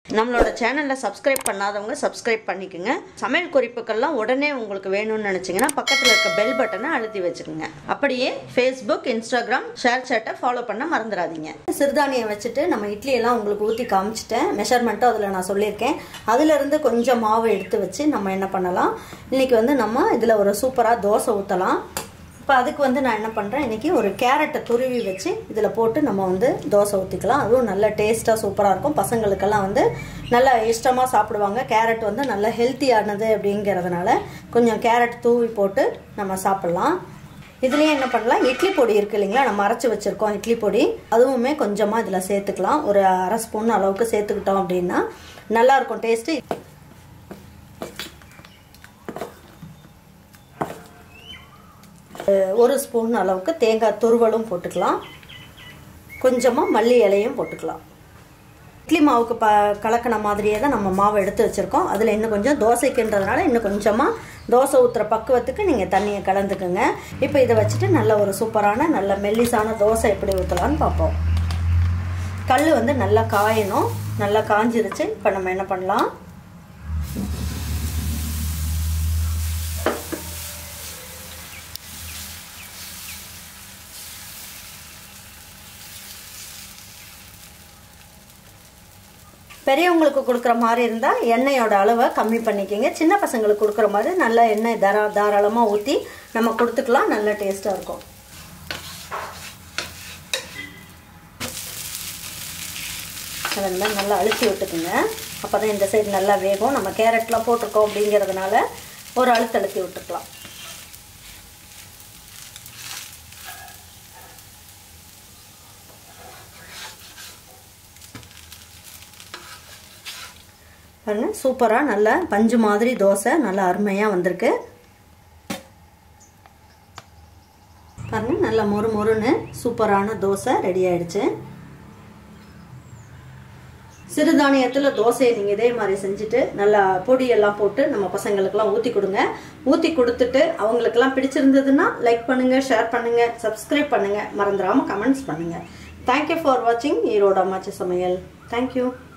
நம்மளோட சேனலில் சப்ஸ்கிரைப் பண்ணாதவங்க சப்ஸ்கிரைப் பண்ணிக்கோங்க சமையல் குறிப்புக்கள்லாம் உடனே உங்களுக்கு வேணும்னு நினச்சிங்கன்னா பக்கத்தில் இருக்க பெல் பட்டனை அழுத்தி வச்சுக்கோங்க அப்படியே ஃபேஸ்புக் இன்ஸ்டாகிராம் ஷேர் சேட்டை ஃபாலோ பண்ண மறந்துடாதீங்க சிறுதானியம் வச்சுட்டு நம்ம இட்லி எல்லாம் உங்களுக்கு ஊற்றி காமிச்சிட்டேன் மெஷர்மெண்ட்டும் அதில் நான் சொல்லியிருக்கேன் அதிலிருந்து கொஞ்சம் மாவு எடுத்து வச்சு நம்ம என்ன பண்ணலாம் இன்றைக்கி வந்து நம்ம இதில் ஒரு சூப்பராக தோசை ஊற்றலாம் இப்போ அதுக்கு வந்து நான் என்ன பண்ணுறேன் இன்றைக்கி ஒரு கேரட்டை துருவி வச்சு இதில் போட்டு நம்ம வந்து தோசை ஊற்றிக்கலாம் அதுவும் நல்ல டேஸ்ட்டாக சூப்பராக இருக்கும் பசங்களுக்கெல்லாம் வந்து நல்லா இஷ்டமாக சாப்பிடுவாங்க கேரட் வந்து நல்ல ஹெல்த்தியானது அப்படிங்கிறதுனால கொஞ்சம் கேரட் தூவி போட்டு நம்ம சாப்பிட்லாம் இதுலேயே என்ன பண்ணலாம் இட்லி பொடி இருக்கு இல்லைங்களா நம்ம அரைச்சி வச்சுருக்கோம் இட்லி பொடி அதுவுமே கொஞ்சமாக இதில் சேர்த்துக்கலாம் ஒரு அரை ஸ்பூன் அளவுக்கு சேர்த்துக்கிட்டோம் அப்படின்னா நல்லாயிருக்கும் டேஸ்ட்டு ஒரு ஸ்பூன் அளவுக்கு தேங்காய் துருவலும் போட்டுக்கலாம் கொஞ்சமாக மல்லி இலையும் போட்டுக்கலாம் இட்லி மாவுக்கு ப கலக்கின மாதிரியே தான் நம்ம மாவு எடுத்து வச்சுருக்கோம் அதில் இன்னும் கொஞ்சம் தோசைக்குன்றதுனால இன்னும் கொஞ்சமாக தோசை ஊற்றுற பக்குவத்துக்கு நீங்கள் தண்ணியை கலந்துக்குங்க இப்போ இதை வச்சுட்டு நல்ல ஒரு சூப்பரான நல்ல மெல்லிசான தோசை எப்படி ஊற்றலான்னு பார்ப்போம் கல் வந்து நல்லா காயணும் நல்லா காஞ்சிருச்சு இப்போ நம்ம என்ன பண்ணலாம் பெரியவங்களுக்கு கொடுக்குற மாதிரி இருந்தால் எண்ணெயோட அளவை கம்மி பண்ணிக்கோங்க சின்ன பசங்களுக்கு கொடுக்குற மாதிரி நல்லா எண்ணெய் தாரா தாராளமாக ஊற்றி நம்ம கொடுத்துக்கலாம் நல்ல டேஸ்ட்டாக இருக்கும் அதெல்லாம் நல்லா அழுத்தி விட்டுக்குங்க அப்போ தான் இந்த சைடு நல்லா வேகும் நம்ம கேரட்லாம் போட்டிருக்கோம் அப்படிங்கிறதுனால ஒரு அழுத்து அழுத்தி விட்டுக்கலாம் பாருங்க சூப்பராக நல்லா பஞ்சு மாதிரி தோசை நல்லா அருமையாக வந்திருக்கு பாருங்க நல்லா மொறு மொறுன்னு சூப்பரான தோசை ரெடி ஆயிடுச்சு சிறுதானியத்தில் தோசையை நீங்கள் இதே மாதிரி செஞ்சுட்டு நல்லா பொடியெல்லாம் போட்டு நம்ம பசங்களுக்கெல்லாம் ஊற்றி கொடுங்க ஊற்றி கொடுத்துட்டு அவங்களுக்கெல்லாம் பிடிச்சிருந்ததுன்னா லைக் பண்ணுங்கள் ஷேர் பண்ணுங்கள் சப்ஸ்கிரைப் பண்ணுங்கள் மறந்துடாமல் கமெண்ட்ஸ் பண்ணுங்கள் தேங்க்யூ ஃபார் வாட்சிங் ஈரோட அம்மாச்சி சமையல் தேங்க்யூ